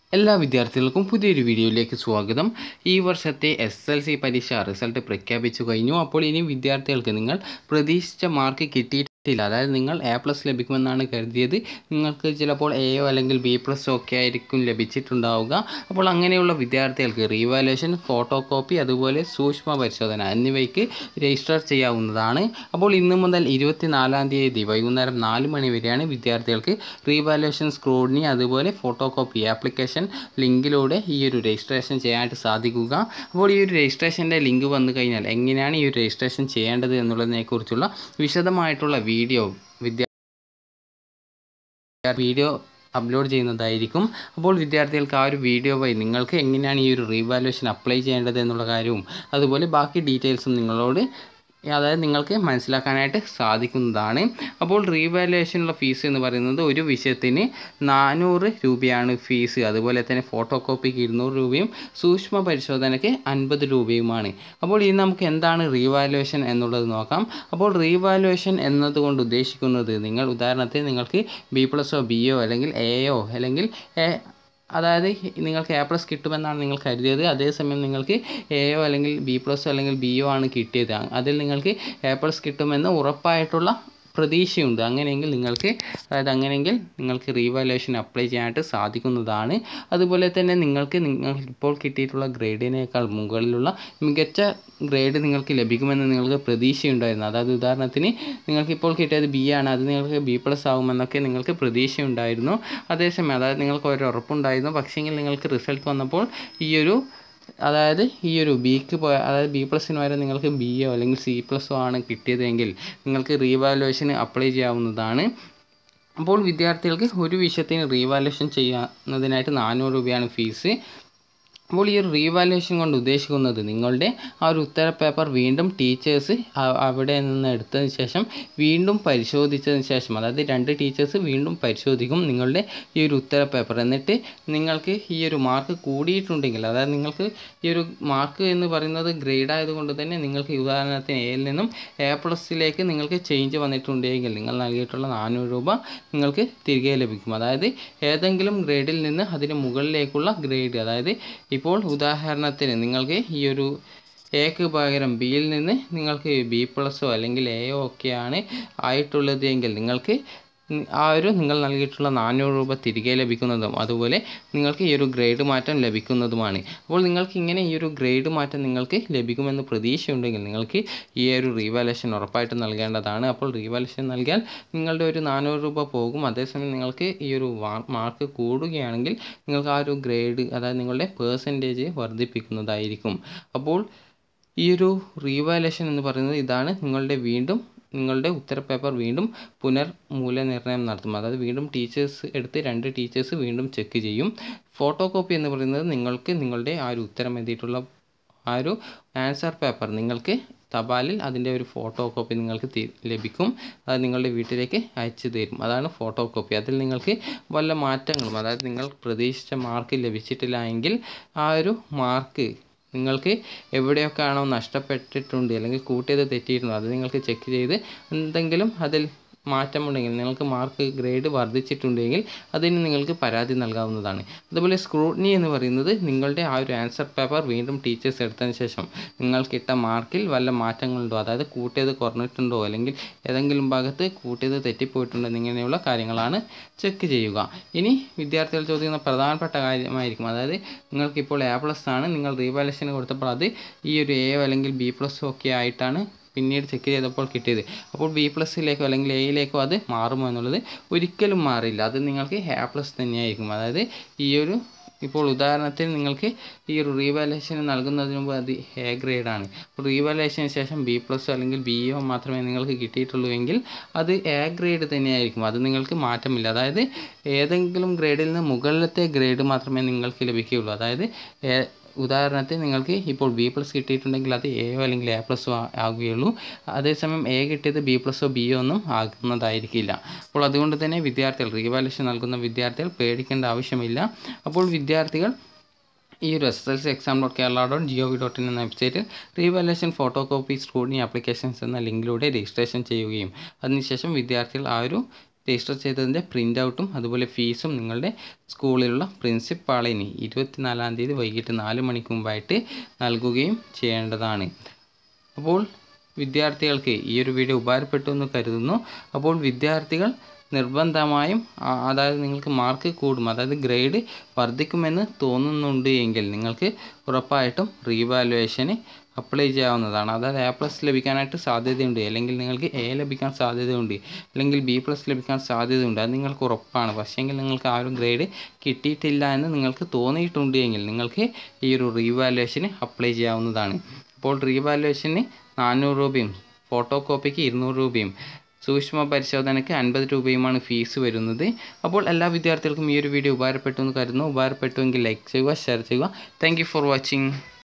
എല്ലാ വിദ്യാർത്ഥികൾക്കും പുതിയൊരു വീഡിയോയിലേക്ക് സ്വാഗതം ഈ വർഷത്തെ എസ് എൽ സി പരീക്ഷ റിസൾട്ട് പ്രഖ്യാപിച്ചു കഴിഞ്ഞു അപ്പോൾ ഇനി വിദ്യാർത്ഥികൾക്ക് നിങ്ങൾ പ്രതീക്ഷിച്ച മാർക്ക് കിട്ടിയിട്ടില്ല അതായത് നിങ്ങൾ എ പ്ലസ് ലഭിക്കുമെന്നാണ് കരുതിയത് നിങ്ങൾക്ക് ചിലപ്പോൾ എയോ അല്ലെങ്കിൽ ബി പ്ലസ് ഒക്കെ ആയിരിക്കും ലഭിച്ചിട്ടുണ്ടാവുക അപ്പോൾ അങ്ങനെയുള്ള വിദ്യാർത്ഥികൾക്ക് റീവാലുവേഷൻ ഫോട്ടോ കോപ്പി അതുപോലെ സൂക്ഷ്മ പരിശോധന എന്നിവയ്ക്ക് രജിസ്റ്റർ ചെയ്യാവുന്നതാണ് അപ്പോൾ ഇന്ന് മുതൽ ഇരുപത്തിനാലാം തീയതി വൈകുന്നേരം നാല് മണി വരെയാണ് വിദ്യാർത്ഥികൾക്ക് റീവാലുവേഷൻ സ്ക്രൂഡിനി അതുപോലെ ഫോട്ടോ കോപ്പി ആപ്ലിക്കേഷൻ ലിങ്കിലൂടെ ഈ ഒരു രജിസ്ട്രേഷൻ ചെയ്യാനായിട്ട് സാധിക്കുക അപ്പോൾ ഈ ഒരു രജിസ്ട്രേഷൻ്റെ ലിങ്ക് വന്നു കഴിഞ്ഞാൽ എങ്ങനെയാണ് ഈ ഒരു രജിസ്ട്രേഷൻ ചെയ്യേണ്ടത് എന്നുള്ളതിനെക്കുറിച്ചുള്ള വിശദമായിട്ടുള്ള വീഡിയോ വിദ്യാ വീഡിയോ അപ്ലോഡ് ചെയ്യുന്നതായിരിക്കും അപ്പോൾ വിദ്യാർത്ഥികൾക്ക് ആ ഒരു വീഡിയോ വഴി നിങ്ങൾക്ക് എങ്ങനെയാണ് ഈ ഒരു റീവാലുവേഷൻ അപ്ലൈ ചെയ്യേണ്ടത് എന്നുള്ള കാര്യവും അതുപോലെ ബാക്കി ഡീറ്റെയിൽസും നിങ്ങളോട് അതായത് നിങ്ങൾക്ക് മനസ്സിലാക്കാനായിട്ട് സാധിക്കുന്നതാണ് അപ്പോൾ റീവാലുവേഷനുള്ള ഫീസ് എന്ന് പറയുന്നത് ഒരു വിഷയത്തിന് നാനൂറ് രൂപയാണ് ഫീസ് അതുപോലെ തന്നെ ഫോട്ടോ കോപ്പിക്ക് ഇരുന്നൂറ് രൂപയും സൂക്ഷ്മ പരിശോധനയ്ക്ക് അൻപത് രൂപയുമാണ് അപ്പോൾ ഇനി നമുക്ക് എന്താണ് റീവാലുവേഷൻ എന്നുള്ളത് നോക്കാം അപ്പോൾ റീവാലുവേഷൻ എന്നതുകൊണ്ട് ഉദ്ദേശിക്കുന്നത് നിങ്ങൾ ഉദാഹരണത്തിന് നിങ്ങൾക്ക് ബി പ്ലസോ ബിയോ അല്ലെങ്കിൽ എയോ അല്ലെങ്കിൽ എ അതായത് നിങ്ങൾക്ക് എ പ്ലസ് കിട്ടുമെന്നാണ് നിങ്ങൾ കരുതിയത് അതേസമയം നിങ്ങൾക്ക് എയോ അല്ലെങ്കിൽ ബി പ്ലസോ അല്ലെങ്കിൽ ബിയോ ആണ് കിട്ടിയത് അതിൽ നിങ്ങൾക്ക് എ പ്ലസ് കിട്ടുമെന്ന് ഉറപ്പായിട്ടുള്ള പ്രതീക്ഷയുണ്ട് അങ്ങനെയെങ്കിൽ നിങ്ങൾക്ക് അതായത് അങ്ങനെയെങ്കിൽ നിങ്ങൾക്ക് റീവാലുവേഷൻ അപ്ലൈ ചെയ്യാനായിട്ട് സാധിക്കുന്നതാണ് അതുപോലെ തന്നെ നിങ്ങൾക്ക് നിങ്ങൾക്ക് ഇപ്പോൾ കിട്ടിയിട്ടുള്ള ഗ്രേഡിനേക്കാൾ മുകളിലുള്ള മികച്ച ഗ്രേഡ് നിങ്ങൾക്ക് ലഭിക്കുമെന്ന് നിങ്ങൾക്ക് പ്രതീക്ഷയുണ്ടായിരുന്നു അതായത് ഉദാഹരണത്തിന് നിങ്ങൾക്ക് ഇപ്പോൾ കിട്ടിയത് ബി ആണ് അത് നിങ്ങൾക്ക് ബി പ്ലസ് ആകുമെന്നൊക്കെ നിങ്ങൾക്ക് പ്രതീക്ഷയുണ്ടായിരുന്നു അതേസമയം അതായത് നിങ്ങൾക്ക് ഒരു ഉറപ്പുണ്ടായിരുന്നു പക്ഷേങ്കിൽ നിങ്ങൾക്ക് റിസൾട്ട് വന്നപ്പോൾ ഈ ഒരു അതായത് ഈ ഒരു ബിക്ക് പോയ അതായത് ബി പ്ലസിന് വരെ നിങ്ങൾക്ക് ബിയോ അല്ലെങ്കിൽ സി പ്ലസോ ആണ് കിട്ടിയതെങ്കിൽ നിങ്ങൾക്ക് റീവാലുവേഷന് അപ്ലൈ ചെയ്യാവുന്നതാണ് അപ്പോൾ വിദ്യാർത്ഥികൾക്ക് ഒരു വിഷയത്തിന് റീവാലുവേഷൻ ചെയ്യുന്നതിനായിട്ട് നാനൂറ് രൂപയാണ് ഫീസ് അപ്പോൾ ഈ ഒരു റീവാലുവേഷൻ കൊണ്ട് ഉദ്ദേശിക്കുന്നത് നിങ്ങളുടെ ആ ഒരു ഉത്തര പേപ്പർ വീണ്ടും ടീച്ചേഴ്സ് അവിടെ നിന്ന് എടുത്തതിന് ശേഷം വീണ്ടും പരിശോധിച്ചതിന് ശേഷം അതായത് രണ്ട് ടീച്ചേഴ്സ് വീണ്ടും പരിശോധിക്കും നിങ്ങളുടെ ഈ ഒരു ഉത്തര പേപ്പർ എന്നിട്ട് നിങ്ങൾക്ക് ഈ ഒരു മാർക്ക് കൂടിയിട്ടുണ്ടെങ്കിൽ അതായത് നിങ്ങൾക്ക് ഈ ഒരു മാർക്ക് എന്ന് പറയുന്നത് ഗ്രേഡ് ആയതുകൊണ്ട് തന്നെ നിങ്ങൾക്ക് ഉദാഹരണത്തിന് എയിൽ നിന്നും എ പ്ലസിലേക്ക് നിങ്ങൾക്ക് ചേഞ്ച് വന്നിട്ടുണ്ടെങ്കിൽ നിങ്ങൾ നൽകിയിട്ടുള്ള നാനൂറ് രൂപ നിങ്ങൾക്ക് തിരികെ ലഭിക്കും അതായത് ഏതെങ്കിലും ഗ്രേഡിൽ നിന്ന് അതിന് മുകളിലേക്കുള്ള ഗ്രേഡ് അതായത് ഇപ്പോൾ ഉദാഹരണത്തിന് നിങ്ങൾക്ക് ഈ ഒരു എക്ക് പകരം ബിയിൽ നിന്ന് നിങ്ങൾക്ക് ബി പ്ലസോ അല്ലെങ്കിൽ എയോ ഒക്കെയാണ് ആയിട്ടുള്ളത് എങ്കിൽ നിങ്ങൾക്ക് ആ ഒരു നിങ്ങൾ നൽകിയിട്ടുള്ള നാനൂറ് രൂപ തിരികെ ലഭിക്കുന്നതും അതുപോലെ നിങ്ങൾക്ക് ഈ ഒരു ഗ്രേഡ് മാറ്റം ലഭിക്കുന്നതുമാണ് അപ്പോൾ നിങ്ങൾക്ക് ഇങ്ങനെ ഈ ഒരു ഗ്രേഡ് മാറ്റം നിങ്ങൾക്ക് ലഭിക്കുമെന്ന് പ്രതീക്ഷയുണ്ടെങ്കിൽ നിങ്ങൾക്ക് ഈ ഒരു റീവാലുവേഷൻ ഉറപ്പായിട്ട് നൽകേണ്ടതാണ് അപ്പോൾ റീവാലുവേഷൻ നൽകിയാൽ നിങ്ങളുടെ ഒരു നാനൂറ് രൂപ പോകും അതേസമയം നിങ്ങൾക്ക് ഈ ഒരു മാർക്ക് കൂടുകയാണെങ്കിൽ നിങ്ങൾക്ക് ആ ഒരു ഗ്രേഡ് അതായത് നിങ്ങളുടെ പേഴ്സൻറ്റേജ് വർദ്ധിപ്പിക്കുന്നതായിരിക്കും അപ്പോൾ ഈ ഒരു റീവാലുവേഷൻ എന്ന് പറയുന്നത് ഇതാണ് നിങ്ങളുടെ വീണ്ടും നിങ്ങളുടെ ഉത്തര പേപ്പർ വീണ്ടും പുനർ മൂല്യനിർണ്ണയം നടത്തും അതായത് വീണ്ടും ടീച്ചേഴ്സ് എടുത്ത് രണ്ട് ടീച്ചേഴ്സ് വീണ്ടും ചെക്ക് ചെയ്യും ഫോട്ടോ കോപ്പി എന്ന് പറയുന്നത് നിങ്ങൾക്ക് നിങ്ങളുടെ ആ ഒരു ഉത്തരം എഴുതിയിട്ടുള്ള ആ ഒരു ആൻസർ പേപ്പർ നിങ്ങൾക്ക് തപാലിൽ അതിൻ്റെ ഒരു ഫോട്ടോ കോപ്പി നിങ്ങൾക്ക് ലഭിക്കും അത് നിങ്ങളുടെ വീട്ടിലേക്ക് അയച്ചു തരും അതാണ് ഫോട്ടോ കോപ്പി അതിൽ നിങ്ങൾക്ക് വല്ല മാറ്റങ്ങളും അതായത് നിങ്ങൾ പ്രതീക്ഷിച്ച മാർക്ക് ലഭിച്ചിട്ടില്ല എങ്കിൽ ആ ഒരു മാർക്ക് നിങ്ങൾക്ക് എവിടെയൊക്കെയാണോ നഷ്ടപ്പെട്ടിട്ടുണ്ട് അല്ലെങ്കിൽ കൂട്ടിയത് തെറ്റിയിട്ടുണ്ട് അത് നിങ്ങൾക്ക് ചെക്ക് ചെയ്ത് എന്തെങ്കിലും അതിൽ മാറ്റമുണ്ടെങ്കിൽ നിങ്ങൾക്ക് മാർക്ക് ഗ്രേഡ് വർദ്ധിച്ചിട്ടുണ്ടെങ്കിൽ അതിന് നിങ്ങൾക്ക് പരാതി നൽകാവുന്നതാണ് അതുപോലെ സ്ക്രൂട്ടിനി എന്ന് പറയുന്നത് നിങ്ങളുടെ ആ ഒരു ആൻസർ പേപ്പർ വീണ്ടും ടീച്ചേഴ്സ് എടുത്തതിന് ശേഷം നിങ്ങൾക്കിട്ട മാർക്കിൽ വല്ല മാറ്റങ്ങളുണ്ടോ അതായത് കൂട്ടിയത് കുറഞ്ഞിട്ടുണ്ടോ അല്ലെങ്കിൽ ഏതെങ്കിലും ഭാഗത്ത് കൂട്ടിയത് തെറ്റിപ്പോയിട്ടുണ്ടോ എന്നിങ്ങനെയുള്ള കാര്യങ്ങളാണ് ചെക്ക് ചെയ്യുക ഇനി വിദ്യാർത്ഥികൾ ചോദിക്കുന്ന പ്രധാനപ്പെട്ട കാര്യമായിരിക്കും അതായത് നിങ്ങൾക്കിപ്പോൾ എ പ്ലസ് ആണ് നിങ്ങൾ റീവാലുവേഷൻ കൊടുത്തപ്പോൾ അത് ഈ ഒരു എ അല്ലെങ്കിൽ ബി പ്ലസ് ഒക്കെ ആയിട്ടാണ് പിന്നീട് ചെക്ക് ചെയ്തപ്പോൾ കിട്ടിയത് അപ്പോൾ ബി പ്ലസ്സിലേക്കോ അല്ലെങ്കിൽ എയിലേക്കോ അത് മാറുമോ എന്നുള്ളത് ഒരിക്കലും മാറില്ല അത് നിങ്ങൾക്ക് എ പ്ലസ് തന്നെയായിരിക്കും അതായത് ഈ ഒരു ഇപ്പോൾ ഉദാഹരണത്തിന് നിങ്ങൾക്ക് ഈ ഒരു റീവാലുവേഷൻ നൽകുന്നതിന് മുമ്പ് അത് എ ഗ്രേഡാണ് അപ്പോൾ റീവാലുവേഷന് ശേഷം ബി പ്ലസ് അല്ലെങ്കിൽ ബി ഒ മാത്രമേ നിങ്ങൾക്ക് കിട്ടിയിട്ടുള്ളൂ എങ്കിൽ അത് എ ഗ്രേഡ് തന്നെയായിരിക്കും അത് നിങ്ങൾക്ക് മാറ്റമില്ല അതായത് ഏതെങ്കിലും ഗ്രേഡിൽ നിന്ന് മുകളിലത്തെ ഗ്രേഡ് മാത്രമേ നിങ്ങൾക്ക് ലഭിക്കുകയുള്ളൂ അതായത് ഉദാഹരണത്തിന് നിങ്ങൾക്ക് ഇപ്പോൾ ബി പ്ലസ് കിട്ടിയിട്ടുണ്ടെങ്കിൽ അത് എയോ അല്ലെങ്കിൽ എ പ്ലസോ ആകുകയുള്ളൂ അതേസമയം എ കിട്ടിയത് ബി പ്ലസോ ബിയോ ഒന്നും ആകുന്നതായിരിക്കില്ല അപ്പോൾ അതുകൊണ്ട് തന്നെ വിദ്യാർത്ഥികൾ റീവാലുവേഷൻ നൽകുന്ന വിദ്യാർത്ഥികൾ പേടിക്കേണ്ട ആവശ്യമില്ല അപ്പോൾ വിദ്യാർത്ഥികൾ ഈ ഒരു S L C exam dot Kerala dot G O V dot in എന്ന വെബ്സൈറ്റിൽ revaluation photo copy scrutiny applications എന്ന ലിങ്കിലൂടെ രജിസ്ട്രേഷൻ ചെയ്യുകയും അതിനുശേഷം വിദ്യാർത്ഥികൾ ആ ഒരു രജിസ്റ്റർ ചെയ്തതിൻ്റെ പ്രിൻ്റ് ഔട്ടും അതുപോലെ ഫീസും നിങ്ങളുടെ സ്കൂളിലുള്ള പ്രിൻസിപ്പാളിന് ഇരുപത്തിനാലാം തീയതി വൈകിട്ട് നാല് മണിക്ക് മുമ്പായിട്ട് നൽകുകയും ചെയ്യേണ്ടതാണ് അപ്പോൾ വിദ്യാർത്ഥികൾക്ക് ഈ ഒരു വീഡിയോ ഉപകാരപ്പെട്ടു എന്ന് കരുതുന്നു അപ്പോൾ വിദ്യാർത്ഥികൾ നിർബന്ധമായും ആ- അതായത് നിങ്ങൾക്ക് മാർക്ക് കൂടും അതായത് ഗ്രേഡ് വർദ്ധിക്കുമെന്ന് തോന്നുന്നുണ്ട് എങ്കിൽ നിങ്ങൾക്ക് ഉറപ്പായിട്ടും റീവാലുവേഷന് അപ്ലൈ ചെയ്യാവുന്നതാണ് അതായത് എ പ്ലസ് ലഭിക്കാനായിട്ട് സാധ്യതയുണ്ട് അല്ലെങ്കിൽ നിങ്ങൾക്ക് എ ലഭിക്കാൻ സാധ്യതയുണ്ട് അല്ലെങ്കിൽ ബി പ്ലസ് ലഭിക്കാൻ സാധ്യതയുണ്ട് അത് നിങ്ങൾക്ക് ഉറപ്പാണ് പക്ഷേങ്കിൽ നിങ്ങൾക്ക് ആ ഒരു ഗ്രേഡ് കിട്ടിയിട്ടില്ല എന്ന് നിങ്ങൾക്ക് തോന്നിയിട്ടുണ്ട് എങ്കിൽ നിങ്ങൾക്ക് ഈ ഒരു റീവാലുവേഷന് അപ്ലൈ ചെയ്യാവുന്നതാണ് അപ്പോൾ റീവാലുവേഷന് നാനൂറ് രൂപയും ഫോട്ടോ കോപ്പിക്ക് ഇരുന്നൂറ് രൂപയും സൂക്ഷ്മ പരിശോധനയ്ക്ക് അൻപത് രൂപയുമാണ് ഫീസ് വരുന്നത് അപ്പോൾ എല്ലാ വിദ്യാർത്ഥികൾക്കും ഈ ഒരു വീഡിയോ ഉപകാരപ്പെട്ടു എന്ന് കരുതുന്നു ഉപകാരപ്പെട്ടുവെങ്കിൽ ലൈക്ക് ചെയ്യുക ഷെയർ ചെയ്യുക താങ്ക് ഫോർ വാച്ചിങ്